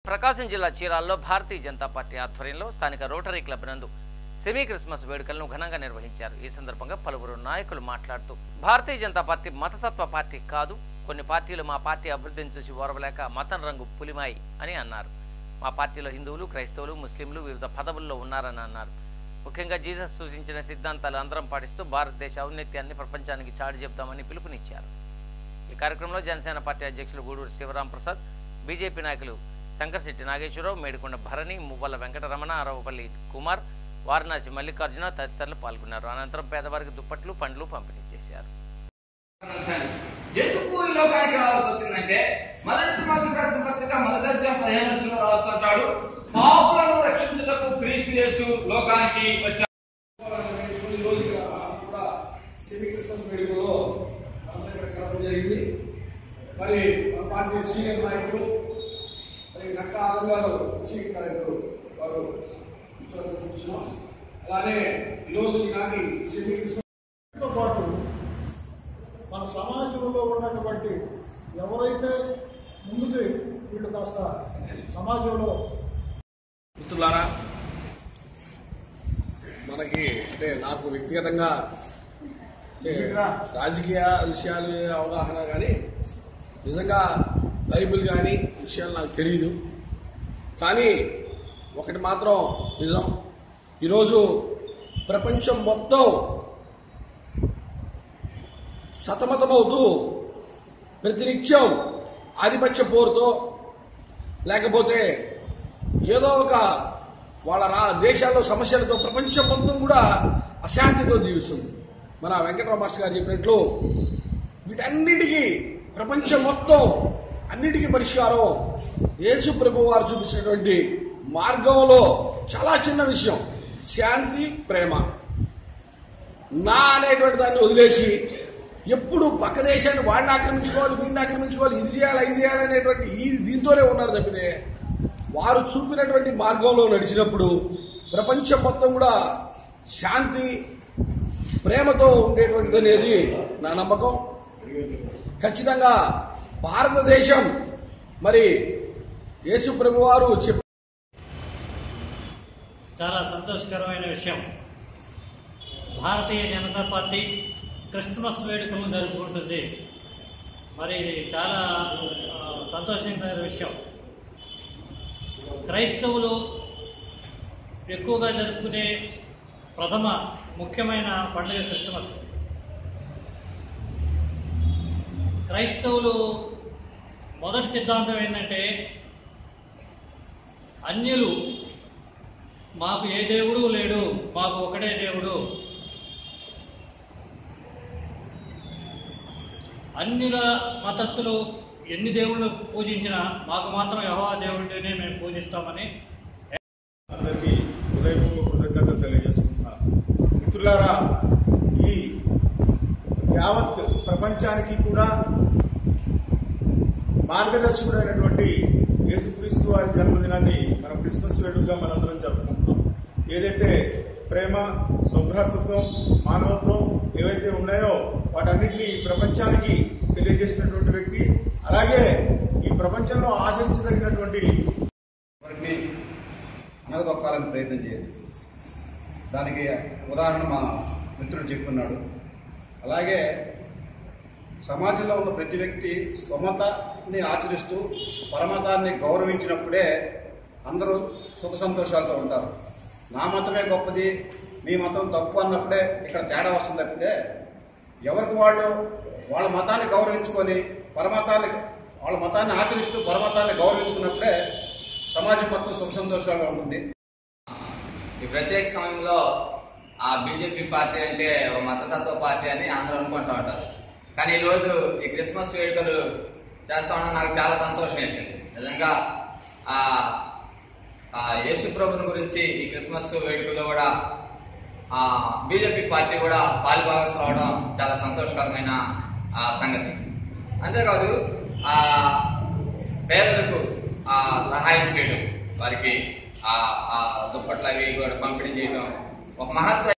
ప్రకాశం జిల్లా చీరాల్లో భారతీయ జనతా పార్టీ ఆధ్వర్యంలో స్థానిక రోటరీ క్లబ్ నందు సెమీ క్రిస్మస్ వేడుకలను ఘనంగా నిర్వహించారు ఈ సందర్భంగా పలువురు నాయకులు మాట్లాడుతూ భారతీయ జనతా పార్టీ మతతత్వ పార్టీ కాదు కొన్ని పార్టీలు మా పార్టీ అభివృద్ధిని చూసి ఓరవలేక మతం రంగు పులిమాయి అని అన్నారు మా పార్టీలో హిందువులు క్రైస్తవులు ముస్లింలు వివిధ పదవుల్లో ఉన్నారని అన్నారు ముఖ్యంగా జీసస్ సూచించిన సిద్ధాంతాలు అందరం పాటిస్తూ భారతదేశ ఔన్నత్యాన్ని ప్రపంచానికి చాటి చెప్దామని పిలుపునిచ్చారు ఈ కార్యక్రమంలో జనసేన పార్టీ అధ్యక్షులు గూడూరు శివరాం ప్రసాద్ బీజేపీ నాయకులు శంకర్శెట్టి నాగేశ్వరరావు మేడికొండ భరణి మువ్వల వెంకటరమణ అరవపల్లి కుమార్ వారణాసి మల్లికార్జున తదితరులు పాల్గొన్నారు అనంతరం పేదవారికి దుప్పట్లు పండ్లు పంపిణీ చేశారు ఎందుకు ఈ లోకానికి రావాల్సి వచ్చిందంటే మొదటి మొదటి రాసిన పత్రిక మొదటి అధ్యాయం పదిహేను వచ్చిన రాస్తుంటాడు పాపులను రక్షించుటకు క్రీస్తు యేసు లోకానికి వచ్చాడు ఈ రోజు ఇక్కడ మనం కూడా సెమీ క్రిస్మస్ వేడుకలో మనం ఇక్కడ కలవడం జరిగింది మరి మన పార్టీ సీనియర్ నాయకులు మరి నక్క ఆదం గారు చీఫ్ నాయకులు వారు కూర్చోవడం చూస్తున్నాం అలానే ఈరోజు ఈనాటి సెమీ క్రిస్మస్ తో పాటు మన సమాజంలో ఉన్నటువంటి ఎవరైతే ముందుకు వీళ్ళు కాస్త సమాజంలో మిత్రులారా మనకి అంటే నాకు వ్యక్తిగతంగా అంటే రాజకీయ విషయాలు అవగాహన కానీ నిజంగా బైబిల్ కానీ విషయాలు నాకు తెలియదు కానీ ఒకటి మాత్రం నిజం ఈరోజు ప్రపంచం మొత్తం సతమతమవుతూ ప్రతినిత్యం ఆధిపత్య పోరుతో లేకపోతే ఏదో ఒక వాళ్ళ రా దేశాల్లో సమస్యలతో ప్రపంచం మొత్తం కూడా అశాంతితో జీవిస్తుంది మన వెంకటరామ మాస్టర్ గారు చెప్పినట్లు వీటన్నిటికీ ప్రపంచం మొత్తం అన్నిటికీ పరిష్కారం యేసు ప్రభు వారు చూపించినటువంటి మార్గంలో చాలా చిన్న విషయం శాంతి ప్రేమ నా అనేటువంటి దాన్ని వదిలేసి ఎప్పుడు పక్క దేశాన్ని వాడిని ఆక్రమించుకోవాలి వీడిని ఆక్రమించుకోవాలి ఇది చేయాలి ఇది చేయాలి అనేటువంటి ఈ దీంతోనే ఉన్నారు తప్పితే వారు చూపినటువంటి మార్గంలో నడిచినప్పుడు ప్రపంచం మొత్తం కూడా శాంతి ప్రేమతో ఉండేటువంటిది అనేది నా నమ్మకం ఖచ్చితంగా భారతదేశం మరి యేసు ప్రభు వారు చెప్ప చాలా సంతోషకరమైన విషయం భారతీయ జనతా పార్టీ క్రిస్మస్ వేడుకలు జరుపుకుంటుంది మరి ఇది చాలా ఆ, సంతోషకరమైన విషయం క్రైస్తవులు ఎక్కువగా జరుపుకునే ప్రథమ ముఖ్యమైన పండుగ క్రిస్మస్ క్రైస్తవులు మొదటి సిద్ధాంతం ఏంటంటే అన్యులు మాకు ఏ దేవుడు లేడు మాకు ఒకటే దేవుడు అన్యుల మతస్థులు ఎన్ని దేవుళ్ళు పూజించినా మాకు మాత్రం యహోవా దేవుడినే మేము పూజిస్తామని అందరికీ హృదయపూర్వక కృతజ్ఞతలు తెలియజేసుకుంటున్నాను మిత్రులారా ఈ యావత్ ప్రపంచానికి కూడా మార్గదర్శకుడైనటువంటి యేసుక్రీస్తు వారి జన్మదినాన్ని మనం క్రిస్మస్ వేడుకగా మనందరం జరుపుకుంటున్నాం ఏదైతే ప్రేమ సౌభ్రాతృత్వం మానవత్వం ఏవైతే ఉన్నాయో వాటన్నిటిని ప్రపంచానికి తెలియజేసినటువంటి వ్యక్తి అలాగే ఈ ప్రపంచంలో ఆచరించదగినటువంటి వారిని అనగదొక్కాలని ప్రయత్నం చేయదు దానికి ఉదాహరణ మా మిత్రుడు చెప్పుకున్నాడు అలాగే సమాజంలో ఉన్న ప్రతి వ్యక్తి స్వమతాన్ని ఆచరిస్తూ పరమతాన్ని గౌరవించినప్పుడే అందరూ సుఖ సంతోషాలతో ఉంటారు నా మతమే గొప్పది మీ మతం తప్పు అన్నప్పుడే ఇక్కడ తేడా వస్తుంది తప్పితే ఎవరికి వాళ్ళు వాళ్ళ మతాన్ని గౌరవించుకొని పరమతాన్ని వాళ్ళ మతాన్ని ఆచరిస్తూ పరమతాన్ని గౌరవించుకున్నప్పుడే సమాజం మొత్తం సుఖ సంతోషాలుగా ఉంటుంది ఈ ప్రత్యేక సమయంలో ఆ బీజేపీ పార్టీ అంటే ఒక మతతత్వ పార్టీ అని అందరూ అనుకుంటూ ఉంటారు కానీ ఈ రోజు ఈ క్రిస్మస్ వేడుకలు చేస్తా ఉండడం నాకు చాలా సంతోషం వేసింది నిజంగా ఆ ఆ యేసు ప్రభుని గురించి ఈ క్రిస్మస్ వేడుకల్లో కూడా ఆ బీజేపీ పార్టీ కూడా పాలుభాగస్ రావడం చాలా సంతోషకరమైన ఆ సంగతి అంతేకాదు ఆ పేదలకు ఆ సహాయం చేయడం వారికి ఆ ఆ దుప్పట్లు అవి కూడా పంపిణీ చేయడం ఒక మహత్వ